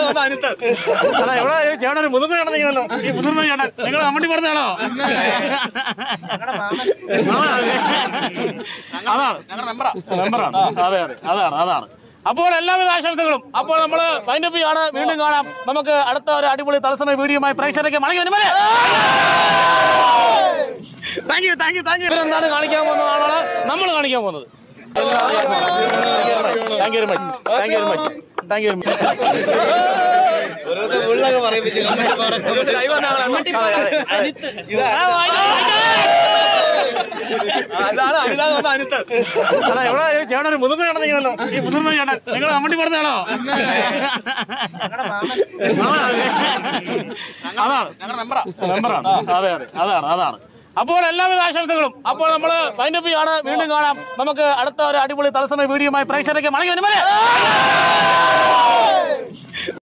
വന്ന അനുത്ത് അല്ല ഇവിടെ ഈ ചേട്ടൻ ഒരു മുതിർന്ന ചേട്ടൻ നിൽക്കണല്ലോ ഈ മുതിർന്ന ചേട്ടൻ നിങ്ങൾ അമ്മണ്ടി പറഞ്ഞാണോ അതാണ് മെമ്പറാണ് അതെ അതെ അതാണ് അതാണ് അപ്പോൾ എല്ലാവിധ ആശംസകളും അപ്പോൾ നമ്മൾ വൈൻഡപ്പ് ചെയ്യാണ് വീണ്ടും കാണാം നമുക്ക് അടുത്ത ഒരു അടിപൊളി തത്സമയ വീഡിയോയുമായി പ്രേക്ഷകരൊക്കെ മടങ്ങി വരും വരെ thank you thank you thank you എന്താണ് കാണിക്കാൻ പോകുന്നതാണ് നമ്മൾ കാണിക്കാൻ പോകുന്നത് thank you very much thank you very much thank you very much അതാണ് അനിതാ വന്ന അനുത്ത് അല്ല ഇവിടെ ഈ ചേട്ടൻ ഒരു മുതിർന്ന ചേട്ടൻ നിൽക്കണല്ലോ ഈ മുതിർന്ന ചേട്ടൻ നിങ്ങൾ അമ്മണ്ടി പറഞ്ഞാണോ അതാണ് മെമ്പറാണ് അതെ അതെ അതാണ് അതാണ് അപ്പോൾ എല്ലാവിധ ആശംസകളും അപ്പോൾ നമ്മൾ വൈൻഡപ്പ് ചെയ്യാണ് വീണ്ടും കാണാം നമുക്ക് അടുത്ത ഒരു അടിപൊളി തത്സമയ വീഡിയോയുമായി പ്രേക്ഷകരൊക്കെ മടങ്ങി വരും വരെ